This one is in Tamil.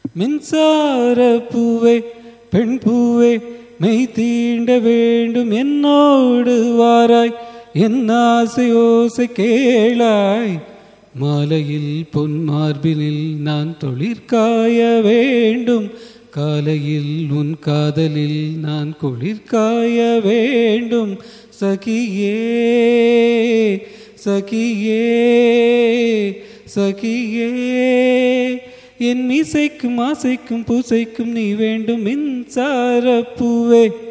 மின்சார பூவே பெண் பூவே மெய் தீண்ட வேண்டும் என்னோடு வாராய் என் ஆசை ஓசை கேளாய் மாலையில் பொன் மார்பினில் நான் தொழிற்காய வேண்டும் காலையில் உன் காதலில் நான் குளிர்காய வேண்டும் சகியே சகியே சகியே என் மீசைக்கும் ஆசைக்கும் பூசைக்கும் நீ வேண்டும் மின்சார பூவே